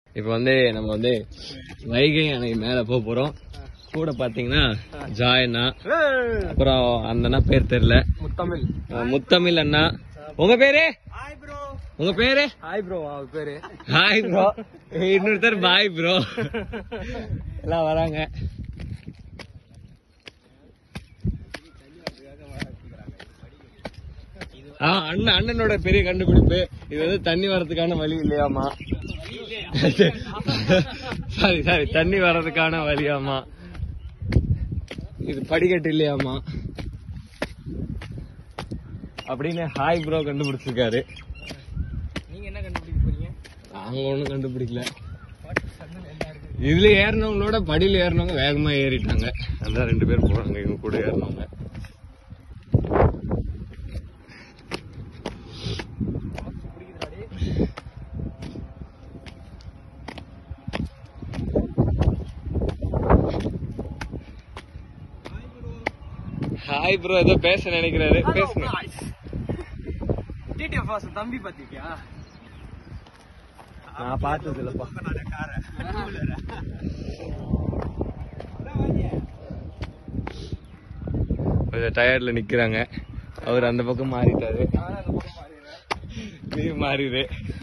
இப்போ வந்து நம்ம வந்து வைகை அணை மேல போக போறோம் கூட பாத்தீங்கன்னா ஜாயண்ணா அப்புறம் அந்த அண்ணா பேர் தெரியல முத்தமிழ் அஹ் முத்தமிழ் அண்ணா உங்க பேரு ஹாய் ப்ரோ உங்க பேரு ஹாய் ப்ரோ அவர் பேரு ஹாய் ப்ரோ இன்னொருத்தர் பாய் ப்ரோ எல்லாம் வராங்க ஆ அண்ணன் அண்ணனோட பெரிய கண்டுபிடிப்பு இது வந்து தண்ணி வர்றதுக்கான வழி இல்லையாமா சாரி சாரி தண்ணி வர்றதுக்கான வழியாமா இது படிக்கட்டு இல்லையாமா அப்படின்னு ஹாய் ப்ரோ கண்டுபிடிச்சிருக்காரு நீங்க என்ன கண்டுபிடிக்க போறீங்க நாங்க ஒண்ணும் கண்டுபிடிக்கல இதுல ஏறினவங்களோட படியில ஏறினவங்க வேகமா ஏறிட்டாங்க அதான் ரெண்டு பேர் போறாங்க இவங்க கூட ஏறினவங்க ஹாய் ப்ரோ ஏதோ பேச நினைக்கிறாரு பேசுங்க டிடிஎஃப் வாசன் தம்பி பாத்திருக்கியா நான் பார்த்தது இல்லப்பா கொஞ்சம் டயர்ட்ல நிக்கிறாங்க அவர் அந்த பக்கம் மாறிட்டாரு நீ மாறிடு